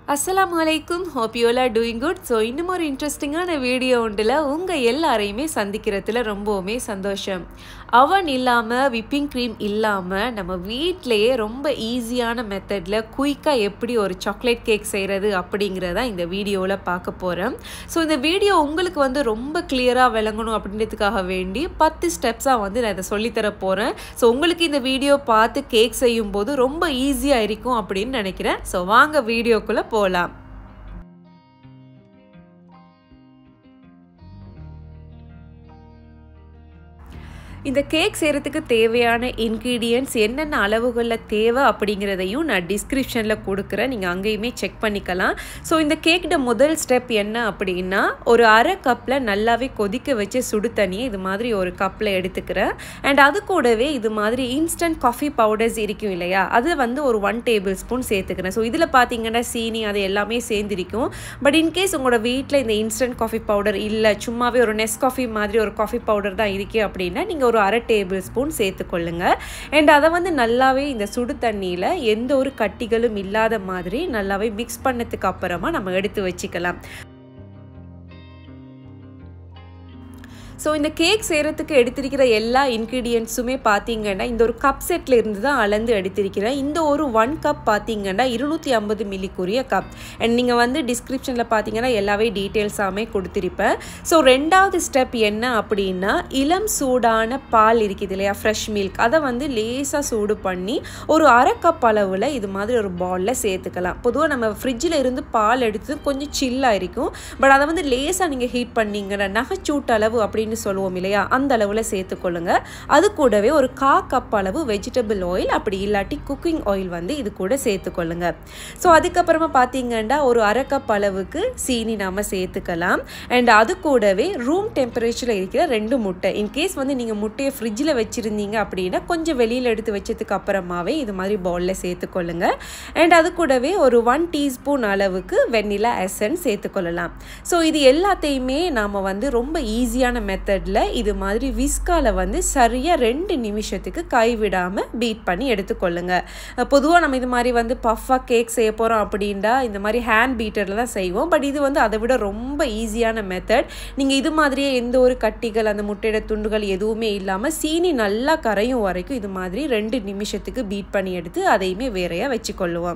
அஸ்ஸலாமு அலைக்கும் hope you are doing good so இன்னும் ஒரு இன்ட்ரெஸ்டிங்கான வீடியோ ஒன்றில் உங்கள் எல்லாரையுமே சந்திக்கிறதுல ரொம்பவுமே சந்தோஷம் அவன் இல்லாமல் விப்பிங் க்ரீம் இல்லாமல் நம்ம வீட்டிலையே ரொம்ப ஈஸியான மெத்தடில் குயிக்காக எப்படி ஒரு சாக்லேட் கேக் செய்கிறது அப்படிங்கிறத இந்த வீடியோவில் பார்க்க போகிறேன் ஸோ இந்த வீடியோ உங்களுக்கு வந்து ரொம்ப கிளியராக விளங்கணும் அப்படின்றதுக்காக வேண்டி பத்து ஸ்டெப்ஸாக வந்து நான் இதை சொல்லித்தர போகிறேன் ஸோ உங்களுக்கு இந்த வீடியோ பார்த்து கேக் செய்யும்போது ரொம்ப ஈஸியாக இருக்கும் அப்படின்னு நினைக்கிறேன் ஸோ வாங்க வீடியோக்குள்ளே போகலாம் இந்த கேக் செய்கிறதுக்கு தேவையான இன்க்ரீடியன்ட்ஸ் என்னென்ன அளவுகளில் தேவை அப்படிங்கிறதையும் நான் டிஸ்கிரிப்ஷனில் கொடுக்குறேன் நீங்கள் அங்கேயுமே செக் பண்ணிக்கலாம் ஸோ இந்த கேக்கோட முதல் ஸ்டெப் என்ன அப்படின்னா ஒரு அரை கப்பில் நல்லாவே கொதிக்க வச்சு சுடு தண்ணியை இது மாதிரி ஒரு கப்பில் எடுத்துக்கிறேன் அண்ட் அது கூடவே இது மாதிரி இன்ஸ்டன்ட் காஃபி பவுடர்ஸ் இருக்கும் இல்லையா அது வந்து ஒரு ஒன் டேபிள் ஸ்பூன் சேர்த்துக்கிறேன் ஸோ இதில் பார்த்தீங்கன்னா சீனி அது எல்லாமே சேர்ந்திருக்கும் பட் இன்கேஸ் உங்களோட வீட்டில் இந்த இன்ஸ்டன்ட் காஃபி பவுடர் இல்லை சும்மாவே ஒரு நெஸ் காஃபி மாதிரி ஒரு காஃபி பவுடர் தான் இருக்கே அப்படின்னா நீங்கள் ஒரு அரை டேபிள் ஸ்பூன் சேர்த்துக்கொள்ளுங்க அண்ட் அதை வந்து நல்லாவே இந்த சுடு தண்ணியில் எந்த ஒரு கட்டிகளும் இல்லாத மாதிரி நல்லாவே மிக்ஸ் பண்ணதுக்கு அப்புறமா நம்ம எடுத்து வச்சுக்கலாம் ஸோ இந்த கேக் செய்கிறதுக்கு எடுத்திருக்கிற எல்லா இன்க்ரீடியன்ட்ஸுமே பார்த்தீங்கன்னா இந்த ஒரு கப் செட்டில் இருந்து தான் அளந்து எடுத்திருக்கிறேன் இந்த ஒரு ஒன் கப் பார்த்தீங்கன்னா இருநூற்றி ஐம்பது மில்லிக்குரிய கப் அண்ட் நீங்கள் வந்து டிஸ்கிரிப்ஷனில் பார்த்தீங்கன்னா எல்லாவே டீட்டெயில்ஸாமே கொடுத்துருப்பேன் ஸோ ரெண்டாவது ஸ்டெப் என்ன அப்படின்னா இளம் சூடான பால் இருக்குது இல்லையா ஃப்ரெஷ் மில்க் அதை வந்து லேசாக சூடு பண்ணி ஒரு அரை கப் அளவில் இது மாதிரி ஒரு பாலில் சேர்த்துக்கலாம் பொதுவாக நம்ம ஃப்ரிட்ஜில் இருந்து பால் எடுத்து கொஞ்சம் சில்லாக இருக்கும் பட் அதை வந்து லேசாக நீங்கள் ஹீட் பண்ணீங்கன்னா நகைச்சூட்டு அளவு அப்படின்னு அப்படின்னு சொல்லுவோம் இல்லையா அந்த அளவில் சேர்த்துக்கொள்ளுங்க அது கூடவே ஒரு கா கப் அளவு வெஜிடபிள் ஆயில் அப்படி இல்லாட்டி குக்கிங் ஆயில் வந்து இது கூட சேர்த்துக்கொள்ளுங்க ஸோ அதுக்கப்புறமா பார்த்தீங்கன்னா ஒரு அரை கப் அளவுக்கு சீனி நாம் சேர்த்துக்கலாம் அண்ட் அது கூடவே ரூம் டெம்பரேச்சரில் இருக்கிற ரெண்டு முட்டை இன்கேஸ் வந்து நீங்கள் முட்டையை ஃப்ரிட்ஜில் வச்சுருந்தீங்க அப்படின்னா கொஞ்சம் வெளியில் எடுத்து வச்சதுக்கு அப்புறமாவே இது மாதிரி பவுலில் சேர்த்துக்கொள்ளுங்க அண்ட் அது கூடவே ஒரு ஒன் டீஸ்பூன் அளவுக்கு வெண்ணிலா எசன்ஸ் சேர்த்துக்கொள்ளலாம் ஸோ இது எல்லாத்தையுமே நாம் வந்து ரொம்ப ஈஸியான மெத்தட் மெத்தடில் இது மாதிரி விஸ்கால வந்து சரியாக ரெண்டு நிமிஷத்துக்கு கைவிடாமல் பீட் பண்ணி எடுத்துக்கொள்ளுங்க பொதுவாக நம்ம இது மாதிரி வந்து பஃபாக கேக் செய்ய போகிறோம் அப்படின்டா இந்த மாதிரி ஹேண்ட் பீட்டரில் தான் செய்வோம் பட் இது வந்து அதை விட ரொம்ப ஈஸியான மெத்தட் நீங்கள் இது மாதிரியே எந்த ஒரு கட்டிகள் அந்த முட்டையோட துண்டுகள் எதுவுமே இல்லாமல் சீனி நல்லா கரையும் வரைக்கும் இது மாதிரி ரெண்டு நிமிஷத்துக்கு பீட் பண்ணி எடுத்து அதையுமே வேறையாக வச்சுக்கொள்ளுவோம்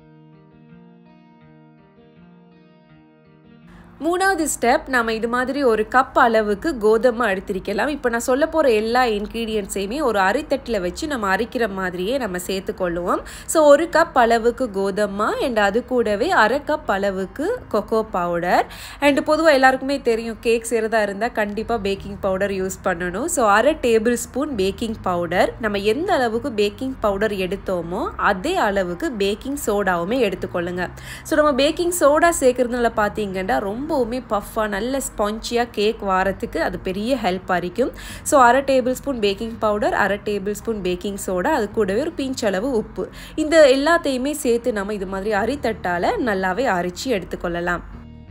மூணாவது ஸ்டெப் நம்ம இது மாதிரி ஒரு கப் அளவுக்கு கோதுமை எடுத்திருக்கலாம் இப்போ நான் சொல்ல போகிற எல்லா இன்க்ரீடியன்ட்ஸையுமே ஒரு அரைத்தட்டில் வச்சு நம்ம அரைக்கிற மாதிரியே நம்ம சேர்த்துக்கொள்ளுவோம் ஸோ ஒரு கப் அளவுக்கு கோதுமை அண்ட் அது கூடவே அரை கப் அளவுக்கு கொக்கோ பவுடர் அண்ட் பொதுவாக எல்லாருக்குமே தெரியும் கேக் செய்கிறதா இருந்தால் கண்டிப்பாக பேக்கிங் பவுடர் யூஸ் பண்ணணும் ஸோ அரை டேபிள் ஸ்பூன் பேக்கிங் பவுடர் நம்ம எந்த அளவுக்கு பேக்கிங் பவுடர் எடுத்தோமோ அதே அளவுக்கு பேக்கிங் சோடாவுமே எடுத்துக்கொள்ளுங்க ஸோ நம்ம பேக்கிங் சோடா சேர்க்குறதுனால பார்த்தீங்கன்னா ரொம்ப ரொம்பவுமே பஃப்பாக நல்ல ஸ்பாஞ்சியாக கேக் வாரத்துக்கு அது பெரிய ஹெல்ப்பாக இருக்கும் ஸோ அரை டேபிள் ஸ்பூன் பேக்கிங் பவுடர் அரை டேபிள் ஸ்பூன் பேக்கிங் சோடா அது கூடவே ஒரு பிஞ்ச் அளவு உப்பு இந்த எல்லாத்தையுமே சேர்த்து நம்ம இது மாதிரி அரித்தட்டால் நல்லாவே அரிச்சு எடுத்துக்கொள்ளலாம்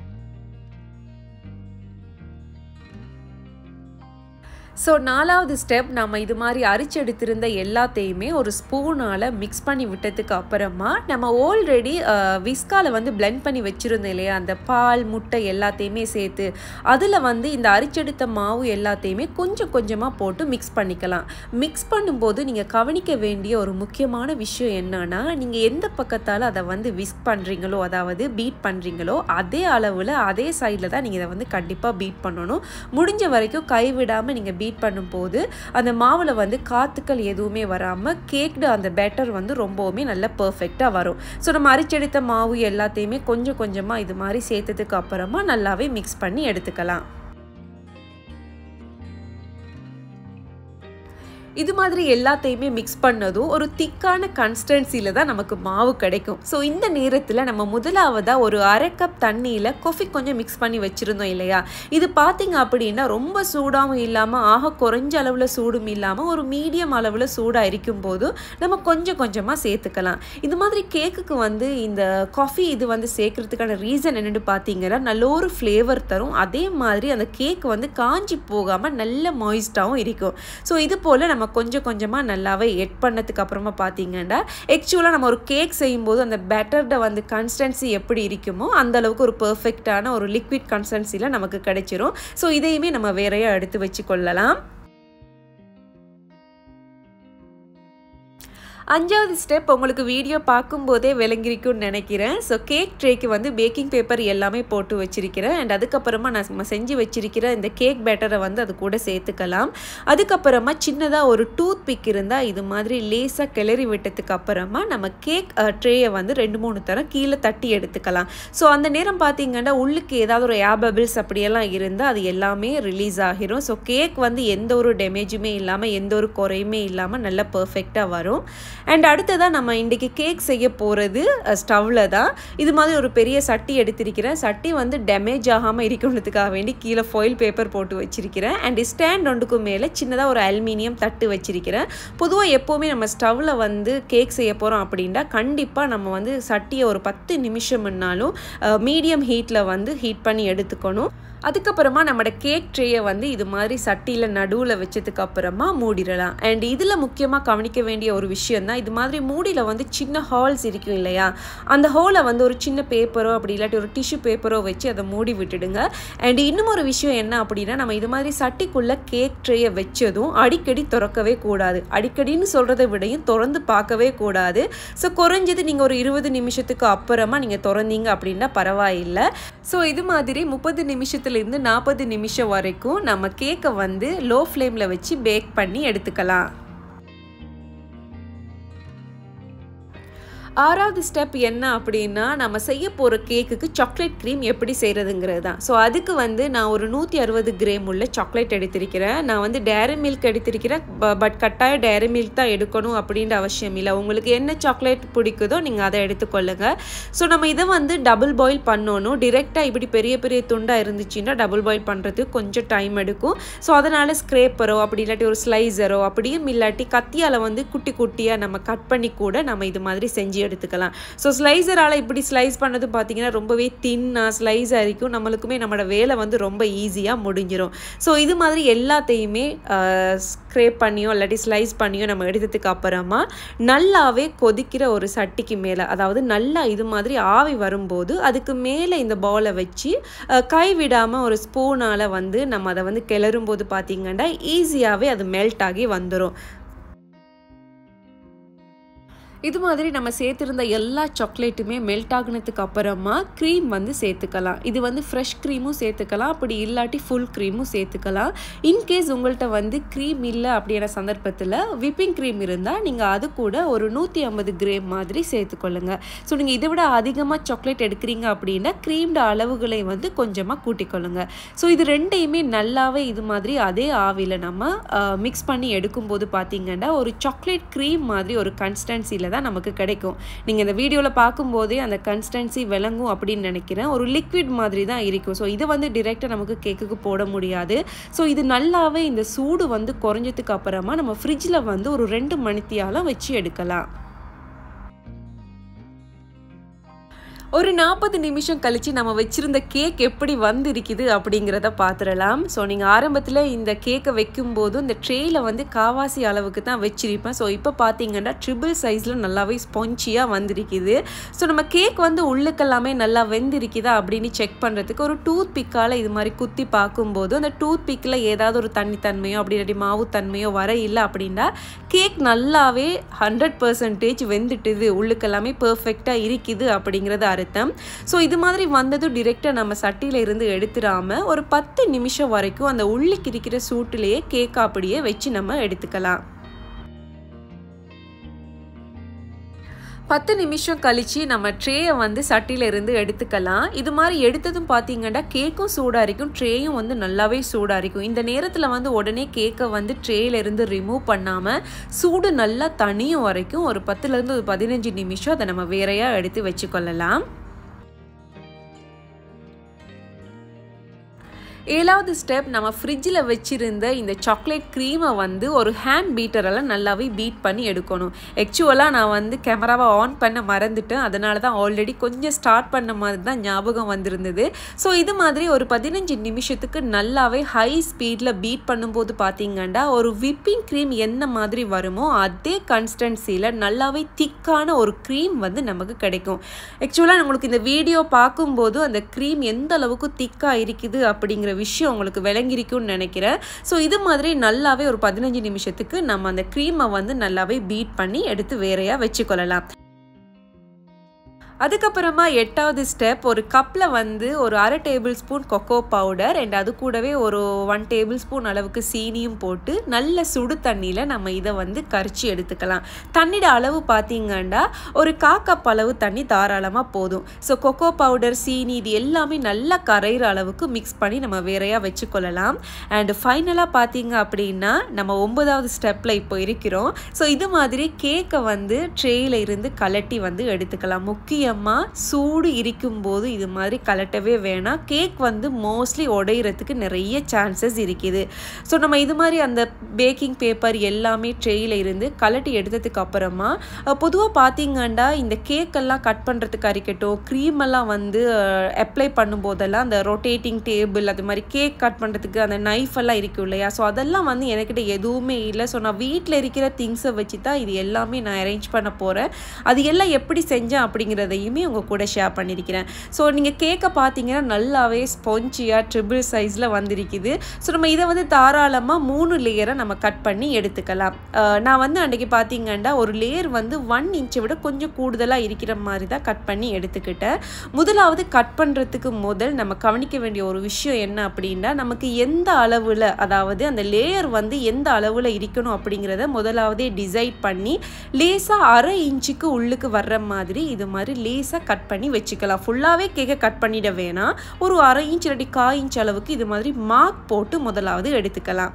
ஸோ நாலாவது ஸ்டெப் நம்ம இது மாதிரி அரிச்செடுத்திருந்த எல்லாத்தையுமே ஒரு ஸ்பூனால் மிக்ஸ் பண்ணி விட்டதுக்கு அப்புறமா நம்ம ஆல்ரெடி விஸ்காவில் வந்து பிளெண்ட் பண்ணி வச்சுருந்தோம் இல்லையா அந்த பால் முட்டை எல்லாத்தையுமே சேர்த்து அதில் வந்து இந்த அரிச்செடுத்த மாவு எல்லாத்தையுமே கொஞ்சம் கொஞ்சமாக போட்டு மிக்ஸ் பண்ணிக்கலாம் மிக்ஸ் பண்ணும்போது நீங்கள் கவனிக்க வேண்டிய ஒரு முக்கியமான விஷயம் என்னன்னா நீங்கள் எந்த பக்கத்தால் அதை வந்து விஸ்க் பண்ணுறீங்களோ அதாவது பீட் பண்ணுறீங்களோ அதே அளவில் அதே சைடில் தான் நீங்கள் இதை வந்து கண்டிப்பாக பீட் பண்ணணும் முடிஞ்ச வரைக்கும் கைவிடாமல் நீங்கள் பீட் பீட் பண்ணும்போது அந்த மாவில் வந்து காற்றுக்கள் எதுவுமே வராமல் கேக்டு அந்த பேட்டர் வந்து ரொம்பவுமே நல்ல பர்ஃபெக்டாக வரும் ஸோ நம்ம அரிச்செடுத்த மாவு எல்லாத்தையுமே கொஞ்சம் கொஞ்சமாக இது மாதிரி சேர்த்ததுக்கு அப்புறமா நல்லாவே மிக்ஸ் பண்ணி எடுத்துக்கலாம் இது மாதிரி எல்லாத்தையுமே மிக்ஸ் பண்ணதும் ஒரு திக்கான கன்ஸ்டன்சியில் தான் நமக்கு மாவு கிடைக்கும் ஸோ இந்த நேரத்தில் நம்ம முதலாவதாக ஒரு அரை கப் தண்ணியில் கொஃபி கொஞ்சம் மிக்ஸ் பண்ணி வச்சுருந்தோம் இல்லையா இது பார்த்திங்க அப்படின்னா ரொம்ப சூடாகவும் இல்லாமல் ஆக குறைஞ்ச அளவில் சூடும் இல்லாமல் ஒரு மீடியம் அளவில் சூடாக இருக்கும் போது நம்ம கொஞ்சம் கொஞ்சமாக சேர்த்துக்கலாம் இது மாதிரி கேக்குக்கு வந்து இந்த காஃபி இது வந்து சேர்க்குறதுக்கான ரீசன் என்னென்னு பார்த்தீங்கன்னா நல்ல ஒரு ஃப்ளேவர் தரும் அதே மாதிரி அந்த கேக் வந்து காஞ்சி போகாமல் நல்ல மாய்ஸ்டாகவும் இருக்கும் ஸோ இது போல் நம்ம நம்ம கொஞ்சம் கொஞ்சமாக நல்லாவே எட் பண்ணதுக்கு அப்புறமா பார்த்தீங்கன்னா ஆக்சுவலாக நம்ம ஒரு கேக் செய்யும்போது அந்த பேட்டர்ட வந்து கன்சிஸ்டன்சி எப்படி இருக்குமோ அந்த அளவுக்கு ஒரு பர்ஃபெக்டான ஒரு லிக்விட் கன்சிஸ்டன்சியில் நமக்கு கிடைச்சிரும் ஸோ இதையுமே நம்ம வேறையாக எடுத்து வச்சு கொள்ளலாம் அஞ்சாவது ஸ்டெப் உங்களுக்கு வீடியோ பார்க்கும்போதே விளங்கிருக்கும்னு நினைக்கிறேன் ஸோ கேக் ட்ரேக்கு வந்து பேக்கிங் பேப்பர் எல்லாமே போட்டு வச்சிருக்கிறேன் அண்ட் அதுக்கப்புறமா நான் நம்ம செஞ்சு வச்சிருக்கிற இந்த கேக் பேட்டரை வந்து அது கூட சேர்த்துக்கலாம் அதுக்கப்புறமா சின்னதாக ஒரு டூத் பிக் இருந்தால் இது மாதிரி லேசாக கிளறி விட்டதுக்கு அப்புறமா நம்ம கேக் ட்ரேயை வந்து ரெண்டு மூணு தரம் கீழே தட்டி எடுத்துக்கலாம் ஸோ அந்த நேரம் பார்த்தீங்கன்னா உள்ளுக்கு ஏதாவது ஒரு ஏபபிள்ஸ் அப்படியெல்லாம் இருந்தால் அது எல்லாமே ரிலீஸ் ஆகிரும் ஸோ கேக் வந்து எந்த ஒரு டேமேஜுமே இல்லாமல் எந்த ஒரு குறையுமே இல்லாமல் நல்லா பர்ஃபெக்டாக வரும் அண்ட் அடுத்ததாக நம்ம இன்றைக்கி கேக் செய்ய போகிறது ஸ்டவ்வில் தான் இது மாதிரி ஒரு பெரிய சட்டி எடுத்திருக்கிறேன் சட்டி வந்து டேமேஜ் ஆகாமல் இருக்கணுன்றதுக்காக வேண்டி கீழே ஃபாயில் பேப்பர் போட்டு வச்சிருக்கிறேன் அண்ட் ஸ்டாண்ட் ஒன்றுக்கும் மேலே சின்னதாக ஒரு அலுமினியம் தட்டு வச்சிருக்கிறேன் பொதுவாக எப்போவுமே நம்ம ஸ்டவ்வில் வந்து கேக் செய்ய போகிறோம் அப்படின்னா கண்டிப்பாக நம்ம வந்து சட்டியை ஒரு பத்து நிமிஷம்னாலும் மீடியம் ஹீட்டில் வந்து ஹீட் பண்ணி எடுத்துக்கணும் அதுக்கப்புறமா நம்மளோட கேக் ட்ரேயை வந்து இது மாதிரி சட்டியில் நடுவில் வச்சதுக்கு அப்புறமா மூடிடலாம் அண்ட் இதில் முக்கியமாக கவனிக்க வேண்டிய ஒரு விஷயம் தான் இது மாதிரி மூடியில் வந்து சின்ன ஹால்ஸ் இருக்கும் இல்லையா அந்த ஹோலை வந்து ஒரு சின்ன பேப்பரோ அப்படி இல்லாட்டி ஒரு டிஷ்யூ பேப்பரோ வச்சு அதை மூடி விட்டுடுங்க அண்ட் இன்னும் ஒரு விஷயம் என்ன அப்படின்னா நம்ம இது மாதிரி சட்டிக்குள்ளே கேக் ட்ரேயை வச்சதும் அடிக்கடி திறக்கவே கூடாது அடிக்கடின்னு சொல்கிறத விடையும் திறந்து பார்க்கவே கூடாது ஸோ குறைஞ்சது நீங்கள் ஒரு இருபது நிமிஷத்துக்கு அப்புறமா நீங்கள் திறந்தீங்க அப்படின்னா பரவாயில்லை ஸோ இது மாதிரி முப்பது நிமிஷத்துலேருந்து நாற்பது நிமிஷம் வரைக்கும் நம்ம கேக்கை வந்து லோ ஃப்ளேமில் வச்சு பேக் பண்ணி எடுத்துக்கலாம் ஆறாவது ஸ்டெப் என்ன அப்படின்னா நம்ம செய்ய போகிற கேக்குக்கு சாக்லேட் க்ரீம் எப்படி செய்கிறதுங்கிறது தான் ஸோ அதுக்கு வந்து நான் ஒரு நூற்றி அறுபது கிரேம் உள்ள சாக்லேட் எடுத்திருக்கிறேன் நான் வந்து டேரி மில்க் எடுத்திருக்கிறேன் பட் கட்டாயம் டேரி மில்க் தான் எடுக்கணும் அப்படின்ற அவசியம் இல்லை உங்களுக்கு என்ன சாக்லேட் பிடிக்குதோ நீங்கள் அதை எடுத்துக்கொள்ளுங்க ஸோ நம்ம இதை வந்து டபுள் பாயில் பண்ணணும் டிரெக்டாக இப்படி பெரிய பெரிய துண்டாக இருந்துச்சுன்னா டபுள் பாயில் பண்ணுறதுக்கு கொஞ்சம் டைம் எடுக்கும் ஸோ அதனால் ஸ்க்ரேப்பரோ அப்படி இல்லாட்டி ஒரு ஸ்லைசரோ அப்படியும் இல்லாட்டி கத்தியால் வந்து குட்டி குட்டியாக நம்ம கட் பண்ணி கூட நம்ம இது மாதிரி செஞ்சு எடுத்துக்கலாம் ஸோ ஸ்லைசரால் இப்படி ஸ்லைஸ் பண்ணது பார்த்தீங்கன்னா ரொம்பவே தின்னாக ஸ்லைஸாக இருக்கும் நம்மளுக்குமே நம்மளோட வேலை வந்து ரொம்ப ஈஸியாக முடிஞ்சிடும் ஸோ இது மாதிரி எல்லாத்தையுமே ஸ்க்ரேப் பண்ணியோ இல்லாட்டி ஸ்லைஸ் பண்ணியோ நம்ம எடுத்ததுக்கு அப்புறமா நல்லாவே கொதிக்கிற ஒரு சட்டிக்கு மேலே அதாவது நல்லா இது மாதிரி ஆவி வரும்போது அதுக்கு மேலே இந்த பவுலை வச்சு கை விடாமல் ஒரு ஸ்பூனால் வந்து நம்ம அதை வந்து கிளறும் போது பார்த்தீங்கன்னா ஈஸியாகவே அது மெல்ட் ஆகி வந்துடும் இது மாதிரி நம்ம சேர்த்துருந்த எல்லா சாக்லேட்டுமே மெல்ட் ஆகினதுக்கு அப்புறமா க்ரீம் வந்து சேர்த்துக்கலாம் இது வந்து ஃப்ரெஷ் க்ரீமும் சேர்த்துக்கலாம் அப்படி இல்லாட்டி ஃபுல் க்ரீமும் சேர்த்துக்கலாம் இன்கேஸ் உங்கள்கிட்ட வந்து க்ரீம் இல்லை அப்படின்ற சந்தர்ப்பத்தில் விப்பிங் க்ரீம் இருந்தால் நீங்கள் அது கூட ஒரு நூற்றி ஐம்பது கிரேம் மாதிரி சேர்த்துக்கொள்ளுங்க ஸோ நீங்கள் இதை விட அதிகமாக சாக்லேட் எடுக்கிறீங்க அப்படின்னா க்ரீம்ட அளவுகளை வந்து கொஞ்சமாக கூட்டிக்கொள்ளுங்க ஸோ இது ரெண்டையுமே நல்லாவே இது மாதிரி அதே ஆவியில் நம்ம மிக்ஸ் பண்ணி எடுக்கும்போது பார்த்தீங்கன்னா ஒரு சாக்லேட் க்ரீம் மாதிரி ஒரு கன்சிஸ்டன்சியில் தான் நமக்கு கிடைக்கும் நீங்கள் இந்த வீடியோவில் பார்க்கும்போதே அந்த கன்சிஸ்டன்சி விளங்கும் அப்படின்னு நினைக்கிறேன் ஒரு லிக்விட் மாதிரி தான் இருக்கும் ஸோ இதை வந்து டிரெக்டாக நமக்கு கேக்குக்கு போட முடியாது ஸோ இது நல்லாவே இந்த சூடு வந்து குறைஞ்சதுக்கு அப்புறமா நம்ம ஃப்ரிட்ஜில் வந்து ஒரு ரெண்டு மணித்தியாலம் வச்சு எடுக்கலாம் ஒரு நாற்பது நிமிஷம் கழித்து நம்ம வச்சுருந்த கேக் எப்படி வந்திருக்குது அப்படிங்கிறத பார்த்துடலாம் ஸோ நீங்கள் ஆரம்பத்தில் இந்த கேக்கை வைக்கும்போது இந்த ட்ரேயில் வந்து காவாசி அளவுக்கு தான் வச்சிருப்பேன் ஸோ இப்போ பார்த்தீங்கன்னா ட்ரிபிள் சைஸில் நல்லாவே ஸ்பான்ச்சியாக வந்திருக்குது ஸோ நம்ம கேக் வந்து உள்ளுக்கெல்லாமே நல்லா வெந்திருக்குதா அப்படின்னு செக் பண்ணுறதுக்கு ஒரு டூத் பிக்கால் இது மாதிரி குத்தி பார்க்கும்போது அந்த டூத் பிக்கில் ஏதாவது ஒரு தண்ணித்தன்மையோ அப்படி இல்லாட்டி மாவு தன்மையோ வர இல்லை அப்படின்னா கேக் நல்லாவே ஹண்ட்ரட் பர்சன்டேஜ் வெந்துட்டுது உள்ளுக்கெல்லாமே பர்ஃபெக்டாக இருக்குது அப்படிங்கிறது அர்த்தம் ஸோ இது மாதிரி வந்ததும் டிரெக்டாக நம்ம சட்டியில் இருந்து எடுத்துடாமல் ஒரு பத்து நிமிஷம் வரைக்கும் அந்த உள்ளுக்கு இருக்கிற சூட்டிலேயே கேக் அப்படியே வச்சு நம்ம எடுத்துக்கலாம் பத்து நிமிஷம் கழித்து நம்ம ட்ரேயை வந்து சட்டியில் இருந்து எடுத்துக்கலாம் இது மாதிரி எடுத்ததும் பார்த்தீங்கன்னா கேக்கும் சூடாக இருக்கும் ட்ரேயும் வந்து நல்லாவே சூடாக இருக்கும் இந்த நேரத்தில் வந்து உடனே கேக்கை வந்து ட்ரேயிலேருந்து ரிமூவ் பண்ணாமல் சூடு நல்லா தனியும் வரைக்கும் ஒரு பத்துலேருந்து ஒரு பதினஞ்சு நிமிஷம் அதை நம்ம வேறையாக எடுத்து வச்சுக்கொள்ளலாம் ஏழாவது ஸ்டெப் நம்ம ஃப்ரிட்ஜில் வச்சுருந்த இந்த சாக்லேட் க்ரீமை வந்து ஒரு ஹேண்ட் பீட்டரால் நல்லாவே பீட் பண்ணி எடுக்கணும் ஆக்சுவலாக நான் வந்து கேமராவை ஆன் பண்ண மறந்துட்டேன் அதனால தான் ஆல்ரெடி கொஞ்சம் ஸ்டார்ட் பண்ண மாதிரி தான் ஞாபகம் வந்திருந்தது ஸோ இது மாதிரி ஒரு பதினஞ்சு நிமிஷத்துக்கு நல்லாவே ஹை ஸ்பீடில் பீட் பண்ணும்போது பார்த்தீங்கன்னா ஒரு விப்பிங் க்ரீம் என்ன மாதிரி வருமோ அதே கன்சிஸ்டன்சியில் நல்லாவே திக்கான ஒரு க்ரீம் வந்து நமக்கு கிடைக்கும் ஆக்சுவலாக உங்களுக்கு இந்த வீடியோ பார்க்கும்போது அந்த க்ரீம் எந்த அளவுக்கு திக்காக இருக்குது அப்படிங்கிற விஷயம் உங்களுக்கு விளங்கிருக்கும்னு நினைக்கிறேன் ஸோ இது மாதிரி நல்லாவே ஒரு பதினஞ்சு நிமிஷத்துக்கு நம்ம அந்த க்ரீமை வந்து நல்லாவே பீட் பண்ணி எடுத்து வேறையாக வச்சுக்கொள்ளலாம் அதுக்கப்புறமா எட்டாவது ஸ்டெப் ஒரு கப்பில் வந்து ஒரு அரை tablespoon cocoa powder and அது கூடவே ஒரு ஒன் டேபிள் ஸ்பூன் அளவுக்கு சீனியும் போட்டு நல்ல சுடு தண்ணியில் நம்ம இதை வந்து கரிச்சு எடுத்துக்கலாம் தண்ணியோட அளவு பார்த்தீங்கன்னா ஒரு கா கப் அளவு தண்ணி தாராளமாக போதும் ஸோ கொக்கோ பவுடர் சீனி இது எல்லாமே நல்லா கரையிற அளவுக்கு மிக்ஸ் பண்ணி நம்ம வேறையாக வச்சுக்கொள்ளலாம் அண்ட் ஃபைனலாக பார்த்தீங்க அப்படின்னா நம்ம ஒன்பதாவது ஸ்டெப்பில் இப்போ இருக்கிறோம் ஸோ இது மாதிரி கேக்கை வந்து ட்ரேயில் இருந்து கலட்டி வந்து எடுத்துக்கலாம் முக்கிய முக்கியமாக சூடு இருக்கும்போது இது மாதிரி கலட்டவே வேணாம் கேக் வந்து மோஸ்ட்லி உடையிறதுக்கு நிறைய சான்சஸ் இருக்குது ஸோ நம்ம இது மாதிரி அந்த பேக்கிங் பேப்பர் எல்லாமே ட்ரெயில் இருந்து கலட்டி எடுத்ததுக்கு அப்புறமா பொதுவாக பார்த்தீங்கன்னா இந்த கேக்கெல்லாம் கட் பண்ணுறதுக்கு இருக்கட்டும் க்ரீம் எல்லாம் வந்து அப்ளை பண்ணும்போதெல்லாம் அந்த ரொட்டேட்டிங் டேபிள் அது மாதிரி கேக் கட் பண்ணுறதுக்கு அந்த நைஃப் எல்லாம் இருக்கும் இல்லையா ஸோ அதெல்லாம் வந்து என்கிட்ட எதுவுமே இல்லை ஸோ நான் வீட்டில் இருக்கிற திங்ஸை வச்சு தான் இது எல்லாமே நான் அரேஞ்ச் பண்ண போகிறேன் அது எல்லாம் எப்படி செஞ்சேன் அப்படிங்கிறத அதையுமே உங்கள் கூட ஷேர் பண்ணியிருக்கிறேன் ஸோ நீங்கள் கேக்கை பார்த்தீங்கன்னா நல்லாவே ஸ்பாஞ்சியாக ட்ரிபிள் சைஸில் வந்திருக்குது ஸோ நம்ம இதை வந்து தாராளமாக மூணு லேயரை நம்ம கட் பண்ணி எடுத்துக்கலாம் நான் வந்து அன்றைக்கி பார்த்தீங்கன்னா ஒரு லேயர் வந்து ஒன் இன்ச்சை விட கொஞ்சம் கூடுதலாக இருக்கிற மாதிரி தான் கட் பண்ணி எடுத்துக்கிட்டேன் முதலாவது கட் பண்ணுறதுக்கு முதல் நம்ம கவனிக்க வேண்டிய ஒரு விஷயம் என்ன அப்படின்னா நமக்கு எந்த அளவில் அதாவது அந்த லேயர் வந்து எந்த அளவில் இருக்கணும் அப்படிங்கிறத முதலாவதே டிசைட் பண்ணி லேசாக அரை இன்ச்சுக்கு உள்ளுக்கு வர்ற மாதிரி இது மாதிரி லேஸாக கட் பண்ணி வச்சுக்கலாம் ஃபுல்லாகவே கேக்கை கட் பண்ணிட வேணாம் ஒரு அரை இன்ச் இல்லாட்டி கால் இன்ச் அளவுக்கு இது மாதிரி மார்க் போட்டு முதலாவது எடுத்துக்கலாம்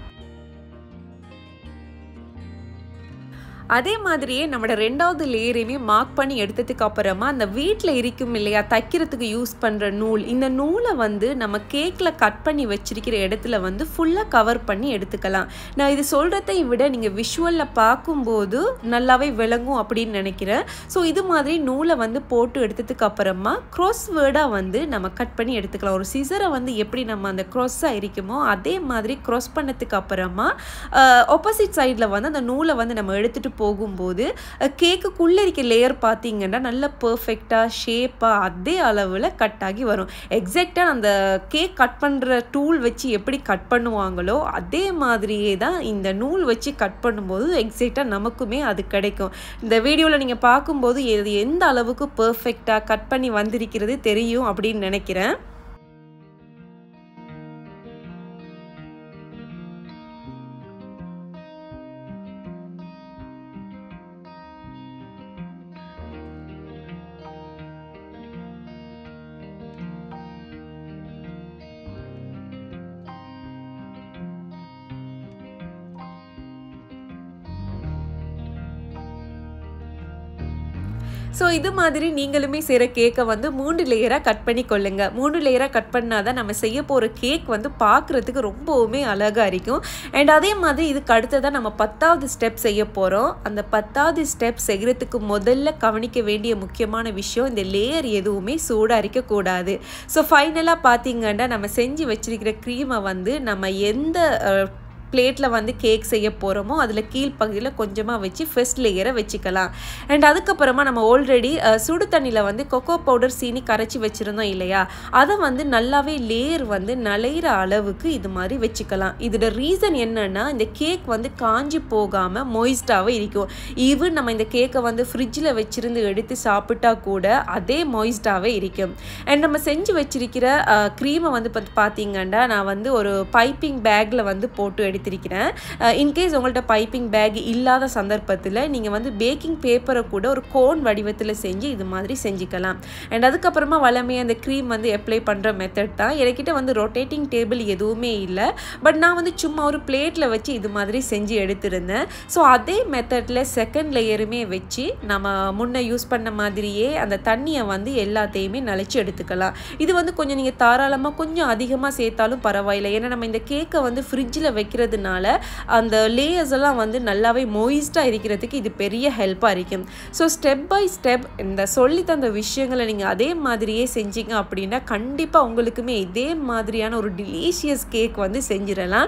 அதே மாதிரியே நம்மளோட ரெண்டாவது லேயரையுமே மார்க் பண்ணி எடுத்ததுக்கு அப்புறமா அந்த வீட்டில் இருக்கும் இல்லையா தைக்கிறதுக்கு யூஸ் பண்ணுற நூல் இந்த நூலை வந்து நம்ம கேக்கில் கட் பண்ணி வச்சிருக்கிற இடத்துல வந்து ஃபுல்லாக கவர் பண்ணி எடுத்துக்கலாம் நான் இது சொல்கிறதை விட நீங்கள் விஷுவலில் பார்க்கும்போது நல்லாவே விளங்கும் அப்படின்னு நினைக்கிறேன் ஸோ இது மாதிரி நூலை வந்து போட்டு எடுத்ததுக்கு அப்புறமா க்ராஸ் வேர்டாக வந்து நம்ம கட் பண்ணி எடுத்துக்கலாம் ஒரு சிசரை வந்து எப்படி நம்ம அந்த க்ராஸாக இருக்குமோ அதே மாதிரி க்ராஸ் பண்ணதுக்கு அப்புறமா ஆப்போசிட் சைடில் வந்து அந்த நூலை வந்து நம்ம எடுத்துகிட்டு போகும்போது கேக்குக்குள்ளே இருக்க லேயர் பார்த்தீங்கன்னா நல்ல பர்ஃபெக்டாக ஷேப்பாக அதே அளவில் கட் ஆகி வரும் எக்ஸாக்டாக அந்த கேக் கட் பண்ணுற டூல் வச்சு எப்படி கட் பண்ணுவாங்களோ அதே மாதிரியே தான் இந்த நூல் வச்சு கட் பண்ணும்போது எக்ஸாக்டாக நமக்குமே அது கிடைக்கும் இந்த வீடியோவில் நீங்கள் பார்க்கும்போது இது எந்த அளவுக்கு பர்ஃபெக்டாக கட் பண்ணி வந்திருக்கிறது தெரியும் அப்படின்னு நினைக்கிறேன் ஸோ இது மாதிரி நீங்களுமே செய்கிற கேக்கை வந்து மூன்று லேயராக கட் பண்ணி கொள்ளுங்க மூணு லேயராக கட் பண்ணால் தான் நம்ம செய்ய போகிற கேக் வந்து பார்க்குறதுக்கு ரொம்பவுமே அழகாக இருக்கும் அண்ட் அதே மாதிரி இதுக்கு அடுத்ததான் நம்ம பத்தாவது ஸ்டெப் செய்ய போகிறோம் அந்த பத்தாவது ஸ்டெப் செய்கிறதுக்கு முதல்ல கவனிக்க வேண்டிய முக்கியமான விஷயம் இந்த லேயர் எதுவுமே சூடாக இருக்கக்கூடாது ஸோ ஃபைனலாக பார்த்தீங்கன்னா நம்ம செஞ்சு வச்சிருக்கிற க்ரீமை வந்து நம்ம எந்த பிளேட்டில் வந்து கேக் செய்ய போகிறோமோ அதில் கீழ்ப்பகுதியில் கொஞ்சமாக வச்சு ஃபர்ஸ்ட் லேயரை வச்சுக்கலாம் அண்ட் அதுக்கப்புறமா நம்ம ஆல்ரெடி சுடு தண்ணியில் வந்து கொக்கோ பவுடர் சீனி கரைச்சி வச்சுருந்தோம் இல்லையா அதை வந்து நல்லாவே லேயர் வந்து நலையிற அளவுக்கு இது மாதிரி வச்சுக்கலாம் இதோட ரீசன் என்னன்னா இந்த கேக் வந்து காஞ்சி போகாமல் மொய்ஸ்டாகவே இருக்கும் ஈவன் நம்ம இந்த கேக்கை வந்து ஃப்ரிட்ஜில் வச்சுருந்து எடுத்து சாப்பிட்டா கூட அதே மொய்ஸ்டாகவே இருக்கும் அண்ட் நம்ம செஞ்சு வச்சிருக்கிற க்ரீமை வந்து பார்த்து பார்த்தீங்கன்னா நான் வந்து ஒரு பைப்பிங் பேக்கில் வந்து போட்டு எடுத்திருக்கிறேன் இன்கேஸ் உங்கள்கிட்ட பைப்பிங் பேக் இல்லாத சந்தர்ப்பத்தில் நீங்கள் வந்து பேக்கிங் பேப்பரை கூட ஒரு கோன் வடிவத்தில் செஞ்சு இது மாதிரி செஞ்சுக்கலாம் அண்ட் அதுக்கப்புறமா வளமையாக அந்த க்ரீம் வந்து அப்ளை பண்ணுற மெத்தட் தான் எனக்கிட்ட வந்து ரொட்டேட்டிங் டேபிள் எதுவுமே இல்லை பட் நான் வந்து சும்மா ஒரு பிளேட்டில் வச்சு இது மாதிரி செஞ்சு எடுத்திருந்தேன் ஸோ அதே மெத்தடில் செகண்ட் லேயருமே வச்சு நம்ம முன்னே யூஸ் பண்ண மாதிரியே அந்த தண்ணியை வந்து எல்லாத்தையுமே நனைச்சி எடுத்துக்கலாம் இது வந்து கொஞ்சம் நீங்கள் தாராளமாக கொஞ்சம் அதிகமாக சேர்த்தாலும் பரவாயில்லை ஏன்னா நம்ம இந்த கேக்கை வந்து ஃப்ரிட்ஜில் வைக்கிறதுனால அந்த லேயர்ஸ் எல்லாம் வந்து நல்லாவே மொயிஸ்டாக இருக்கிறதுக்கு இது பெரிய ஹெல்ப்பாக இருக்கும் ஸோ ஸ்டெப் பை ஸ்டெப் இந்த சொல்லி தந்த விஷயங்களை நீங்கள் அதே மாதிரியே செஞ்சீங்க அப்படின்னா கண்டிப்பாக உங்களுக்குமே இதே மாதிரியான ஒரு டிலீஷியஸ் கேக் வந்து செஞ்சிடலாம்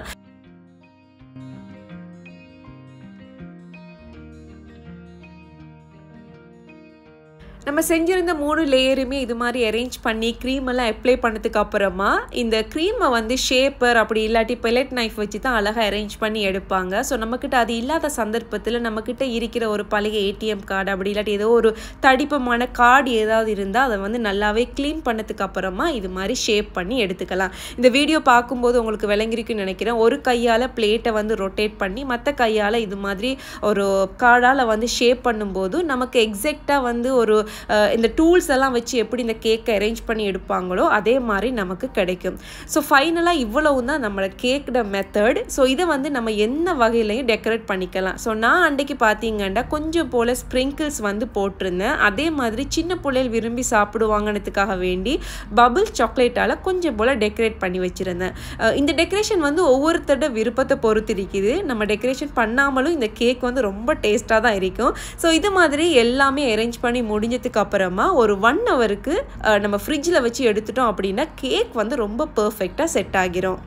நம்ம செஞ்சிருந்த மூணு லேயருமே இது மாதிரி அரேஞ்ச் பண்ணி க்ரீம் எல்லாம் அப்ளை பண்ணதுக்கு அப்புறமா இந்த க்ரீமை வந்து ஷேப்பர் அப்படி இல்லாட்டி பெலட் நைஃப் வச்சு தான் அழகாக அரேஞ்ச் பண்ணி எடுப்பாங்க ஸோ நம்மக்கிட்ட அது இல்லாத சந்தர்ப்பத்தில் நம்மக்கிட்ட இருக்கிற ஒரு பழைய ஏடிஎம் கார்டு அப்படி இல்லாட்டி ஏதோ ஒரு தடிப்பமான கார்டு ஏதாவது இருந்தால் அதை வந்து நல்லாவே க்ளீன் பண்ணதுக்கு அப்புறமா இது மாதிரி ஷேப் பண்ணி எடுத்துக்கலாம் இந்த வீடியோ பார்க்கும்போது உங்களுக்கு விளங்கிருக்குன்னு நினைக்கிறேன் ஒரு கையால் பிளேட்டை வந்து ரொட்டேட் பண்ணி மற்ற கையால் இது மாதிரி ஒரு கார்டால் வந்து ஷேப் பண்ணும்போது நமக்கு எக்ஸாக்டாக வந்து ஒரு இந்த டூல்ஸ் எல்லாம் வச்சு எப்படி இந்த கேக்கை அரேஞ்ச் பண்ணி எடுப்பாங்களோ அதே மாதிரி நமக்கு கிடைக்கும் ஸோ ஃபைனலாக இவ்வளவு தான் நம்மளோட கேக்கோட மெத்தட் ஸோ இதை வந்து நம்ம என்ன வகையிலையும் டெக்கரேட் பண்ணிக்கலாம் ஸோ நான் அன்றைக்கு பார்த்தீங்கன்னா கொஞ்சம் போல் ஸ்ப்ரிங்கிள்ஸ் வந்து போட்டிருந்தேன் அதே மாதிரி சின்ன பிள்ளைகள் விரும்பி சாப்பிடுவாங்கன்றதுக்காக வேண்டி பபிள் சாக்லேட்டால் கொஞ்சம் போல் டெக்கரேட் பண்ணி வச்சுருந்தேன் இந்த டெக்கரேஷன் வந்து ஒவ்வொருத்தரோட விருப்பத்தை பொறுத்து இருக்குது நம்ம டெக்கரேஷன் பண்ணாமலும் இந்த கேக் வந்து ரொம்ப டேஸ்ட்டாக தான் இருக்கும் ஸோ இது மாதிரி எல்லாமே அரேஞ்ச் பண்ணி முடிஞ்சதுக்கு அப்புறமா ஒரு ஒன் ஹவருக்கு நம்ம ஃப்ரிட்ஜில் வச்சு எடுத்துட்டோம் அப்படின்னா கேக் வந்து ரொம்ப பர்ஃபெக்டாக செட் ஆகிரும்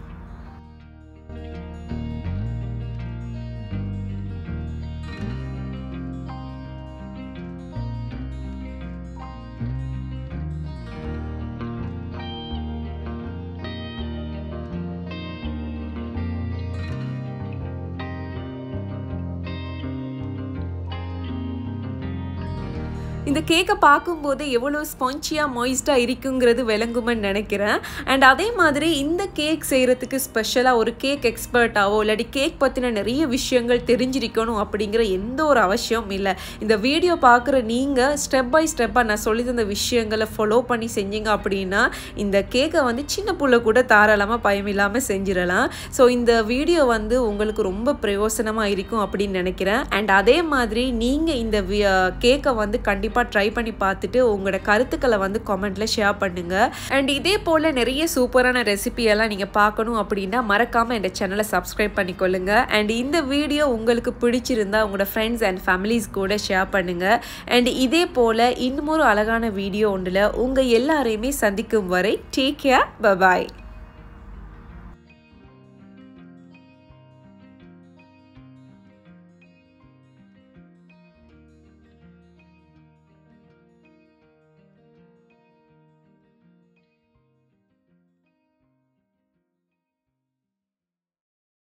இந்த கேக்கை பார்க்கும்போது எவ்வளோ ஸ்பான்ச்சியாக மொய்ஸ்டாக இருக்குங்கிறது விளங்குமென்னு நினைக்கிறேன் அண்ட் அதே மாதிரி இந்த கேக் செய்கிறதுக்கு ஸ்பெஷலாக ஒரு கேக் எக்ஸ்பர்ட்டாவோ இல்லாட்டி கேக் பற்றின நிறைய விஷயங்கள் தெரிஞ்சிருக்கணும் அப்படிங்கிற எந்த ஒரு அவசியமும் இல்லை இந்த வீடியோ பார்க்குற நீங்கள் ஸ்டெப் பை ஸ்டெப்பாக நான் சொல்லி தந்த விஷயங்களை ஃபாலோ பண்ணி செஞ்சீங்க அப்படின்னா இந்த கேக்கை வந்து சின்ன புள்ள கூட தாராளமாக பயமில்லாமல் செஞ்சிடலாம் ஸோ இந்த வீடியோ வந்து உங்களுக்கு ரொம்ப பிரயோசனமாக இருக்கும் அப்படின்னு நினைக்கிறேன் அண்ட் அதே மாதிரி நீங்கள் இந்த கேக்கை வந்து கண்டிப்பாக கண்டிப்பாக ட்ரை பண்ணி பார்த்துட்டு உங்களோட கருத்துக்களை வந்து கமெண்ட்டில் ஷேர் பண்ணுங்கள் அண்ட் இதே போல் நிறைய சூப்பரான ரெசிபியெல்லாம் நீங்கள் பார்க்கணும் அப்படின்னா மறக்காமல் இந்த சேனலை சப்ஸ்கிரைப் பண்ணிக்கொள்ளுங்க அண்ட் இந்த வீடியோ உங்களுக்கு பிடிச்சிருந்தா உங்களோட ஃப்ரெண்ட்ஸ் அண்ட் ஃபேமிலிஸ் கூட ஷேர் பண்ணுங்கள் அண்ட் இதே போல் இன்னும் ஒரு அழகான வீடியோ ஒன்றில் உங்கள் எல்லாரையுமே சந்திக்கும் வரை டேக் கேர் பபாய்